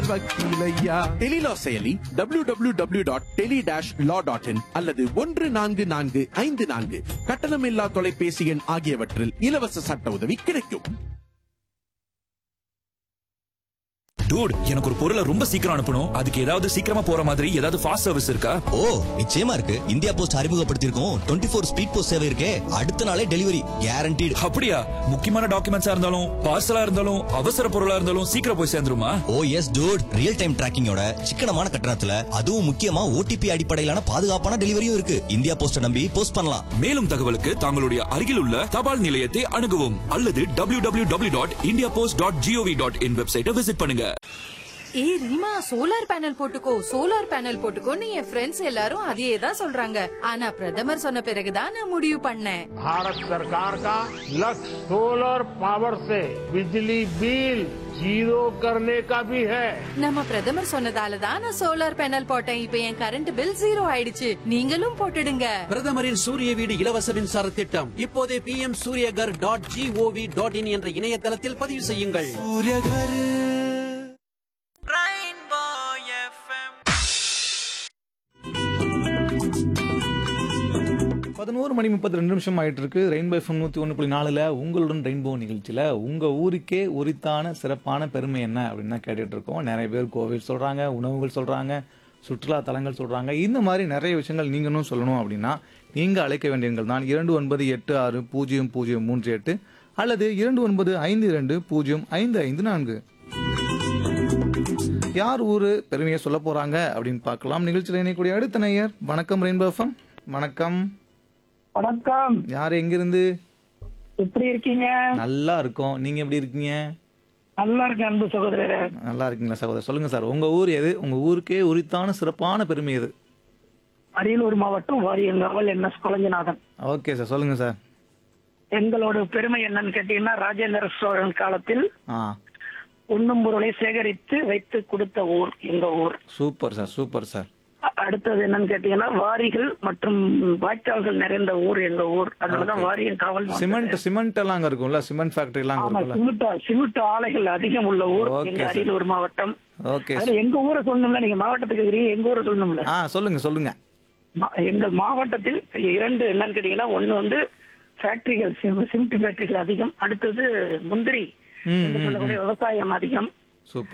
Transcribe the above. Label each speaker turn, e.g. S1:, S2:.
S1: யார் வக்கீலையா டெலிலா செயலி W W W dot tele dash law dot in அல்லது ஒன்று நான்கு நான்கு ஐந்து நான்கு கட்டணமில்லா தொலைபேசி எண் ஆகியவற்றில் இலவச சட்ட உதவி கிடைக்கும்
S2: டூட் எனக்கு ஒரு பொருளை ரொம்ப சீக்கிரம் அனுப்பணும் அதுக்கு ஏதாவது சீக்கிரமா போற மாதிரி ஏதாவது ஃபாஸ்ட் சர்வீஸ் இருக்கா
S3: ஓ நிச்சயமா இருக்கு இந்தியா போஸ்ட் அறிமுகப்படுத்தியிருக்கோம் டுவெண்ட்டி ஃபோர் ஸ்பீட் போஸ்ட் சேவை இருக்கே அடுத்த நாளே டெலிவரி கேரண்டீடு
S2: அப்படியா முக்கியமான டாக்குமெண்ட்ஸா இருந்தாலும் பார்சலா இருந்தாலும் அவசர பொருளா இருந்தாலும் சீக்கிரம் போய் சேர்ந்துருமா
S3: oh yes dude real time டிராக்கிங்கோட சிக்கனமான கட்டணத்துல அதுவும் முக்கியமா ஓடிபி அடிப்படையிலான பாதுகாப்பான டெலிவரியும் இருக்கு இந்தியா போஸ்ட நம்பி போஸ்ட் பண்ணலாம்
S2: மேலும் தகவலுக்கு தங்களுடைய அருகில் உள்ள தபால் நிலையத்தை அணுகவும் அல்லது W W W dot India post dot GOV dot in வெப்சைட்டை விசிட் பண்ணுங்க
S4: ஏ ரீமா சோலார் பேனல் போட்டுக்கோ சோலார் பேனல் போட்டுக்கோன்னு என் ஃப்ரெண்ட்ஸ் எல்லாரும் அதையே தான் சொல்றாங்க ஆனா பிரதமர் சொன்ன பிறகுதான் நான் முடிவு பண்ணேன்
S5: भारत सरकार का लक्ष्य सोलर पावर से बिजली बिल जीरो करने का भी है
S4: நம்ம பிரதமர் சொன்னதால தான் நான் சோலார் பேனல் போட்டேன் இப்ப என் கரண்ட் பில் ஜீரோ ஆயிடுச்சு நீங்களும் போட்டுடுங்க
S6: பிரதமரின் சூரிய வீடு இலவச மின்சார திட்டம் இப்போதே P M Suryaghar dot GOV dot in என்ற இணையதளத்தில் பதிவு செய்யுங்கள்
S7: பதினோரு மணி முப்பத்தி ரெண்டு நிமிஷம் ஆயிட்டு இருக்கு ரெயின்போ எஃப்எம் நூற்றி ஒன்று புள்ளி நாலில் உங்களுடன் ரெயின்போ நிகழ்ச்சியில் உங்கள் ஊருக்கே உரித்தான சிறப்பான பெருமை என்ன அப்படின்னு தான் கேட்டுட்டு இருக்கோம் நிறைய பேர் கோவில் சொல்கிறாங்க உணவுகள் சொல்கிறாங்க சுற்றுலா தலங்கள் சொல்கிறாங்க இந்த மாதிரி நிறைய விஷயங்கள் நீங்களும் சொல்லணும் அப்படின்னா நீங்கள் அழைக்க வேண்டிய எண்கள் தான் இரண்டு ஒன்பது எட்டு ஆறு பூஜ்ஜியம் பூஜ்ஜியம் மூன்று எட்டு அல்லது இரண்டு ஒன்பது ஐந்து இரண்டு பூஜ்ஜியம் ஐந்து ஐந்து நான்கு யார் ஊர் பெருமையை சொல்ல போகிறாங்க அப்படின்னு பார்க்கலாம் நிகழ்ச்சியில் இணையக்கூடிய அடுத்த நேயர் வணக்கம் ரெயின்போ எஃப்எம் வணக்கம்
S8: வணக்கம்
S7: யார் எங்கிருந்து
S8: எப்படி இருக்கீங்க
S7: நல்லா இருக்கோம் நீங்க எப்படி இருக்கீங்க
S8: நல்லா இருக்கேன் அன்பு சகோதரரே
S7: நல்லா இருக்கீங்களா சகோதரர் சொல்லுங்க சார் உங்க ஊர் எது உங்க ஊருக்கே உரித்தான சிறப்பான பெருமை எது
S8: அரியலூர் மாவட்டம் Variyankaval N S Kolanjanathan
S7: okay sir சொல்லுங்க சார்
S8: எங்களோட பெருமை என்னன்னு கேட்டீங்கன்னா ராஜேந்திர சோழன் காலத்தில்
S7: ஆ
S8: உண்ணும் பொருளை சேகரித்து வைத்து கொடுத்த ஊர் எங்க ஊர்
S7: சூப்பர் சார் சூப்பர் சார்
S8: அ- அடுத்தது என்னன்னு கேட்டீங்கன்னா வாரிகள் மற்றும் வாய்க்கால்கள் நிறைந்த ஊர் எங்க ஊர் அதனாலதான் வாரியம் காவல்
S7: சிமெண்ட் சிமெண்ட் எல்லாம் அங்க இருக்கும்ல சிமெண்ட் ஃபேக்டரி எல்லாம் அங்க
S8: ஆமா
S7: இருக்கும்ல
S8: சிமெண்ட் சிமெண்ட் ஆலைகள் அதிகம் உள்ள ஊர்
S7: Okay,
S8: எங்க
S7: sir.
S8: அரியலூர் மாவட்டம்
S7: ஓகே
S8: அதுல எங்க ஊரை சொல்லணும்ல நீங்க மாவட்டத்துக்கு இருக்கிறீங்க எங்க ஊரை சொல்லணும்ல
S7: ஆ சொல்லுங்க சொல்லுங்க
S8: மா- எங்கள் மாவட்டத்தில் இரண்டு என்னன்னு கேட்டீங்கன்னா ஒண்ணு வந்து ஃபேக்டரிகள் சிமெண்ட் ஃபேக்டரிகள் அதிகம் அடுத்தது முந்திரி
S7: ம்,
S8: என்று சொல்லக்கூடிய விவசாயம் அதிகம்
S7: சூப்பர்